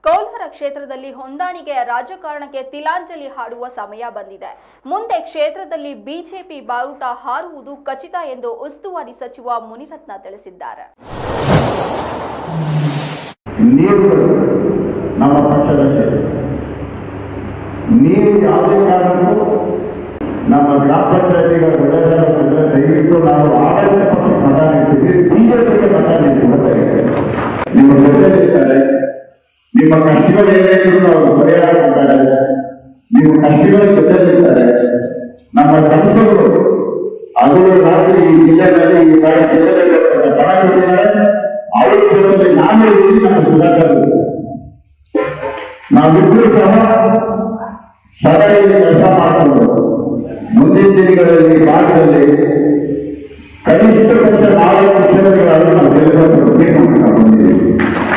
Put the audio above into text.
ಕೋಲಾರ ಕ್ಷೇತ್ರದಲ್ಲಿ ಹೊಂದಾಣಿಕೆಯ ರಾಜಕಾರಣಕ್ಕೆ ತಿಲಾಂಜಲಿ ಹಾಡುವ ಸಮಯ ಬಂದಿದೆ ಮುಂದೆ ಕ್ಷೇತ್ರದಲ್ಲಿ ಬಿಜೆಪಿ ಬಾವುಟ ಹಾರುವುದು ಖಚಿತ ಎಂದು ಉಸ್ತುವಾರಿ ಸಚಿವ ಮುನಿರತ್ನ ತಿಳಿಸಿದ್ದಾರೆ ನೀವು ನಮ್ಮ ಪಕ್ಷದ ಸೇವೆ ನೀವು ಯಾವುದೇ ಕಾರಣಕ್ಕೂ ನಮ್ಮ ಗ್ರಾಮ ಪಂಚಾಯತಿಗಳ ಒಳ್ಳೆಯದಾದ್ರೆ ದಯವಿಟ್ಟು ನಾವು ಆಡಳಿತ ಪಕ್ಷಕ್ಕೆ ಮತ ನೀಡ್ತೀವಿ ಬಿಜೆಪಿಗೆ ಮತ ನೀಡ್ತೀವಿ ನಿಮ್ಮ ಜೊತೆಲಿರ್ತಾರೆ ನಿಮ್ಮ ಕಷ್ಟಗಳು ಏನೇ ಇದ್ರು ಅವರು ಪರಿಹಾರ ಕೊಡ್ತಾರೆ ನಿಮ್ಮ ಕಷ್ಟಗಳ ಜೊತೆಲಿರ್ತಾರೆ ನಮ್ಮ ಸಂಸದರು ಹಗಲು ರಾತ್ರಿ ಈ ಜಿಲ್ಲೆಗಳಲ್ಲಿ ಈ ಬಾರಿ ಜಿಲ್ಲೆಗಳಲ್ಲಿ ಪಣ ಕೊಟ್ಟಿದ್ದಾರೆ ಅವ್ರ ಜೊತೆ ನಾನು ಇದ್ದೀನಿ ನಮ್ಮ ಸುಧಾಕರ್ ಇದ್ದಾರೆ. ನಾವಿಬ್ಬರು ಸಹ ಸದಾ ಇಲ್ಲಿ ಕೆಲಸ ಮಾಡಿಕೊಂಡು ಮುಂದಿನ ದಿನಗಳಲ್ಲಿ ಭಾರತದಲ್ಲಿ ಕನಿಷ್ಠ ಪಕ್ಷ ನಾಲ್ಕು ಕ್ಷೇತ್ರಗಳನ್ನು ನಾವು ಗೆಲ್ಲಬೇಕು ಅಂತ ನಾವು ಬಂದಿದ್ದೀವಿ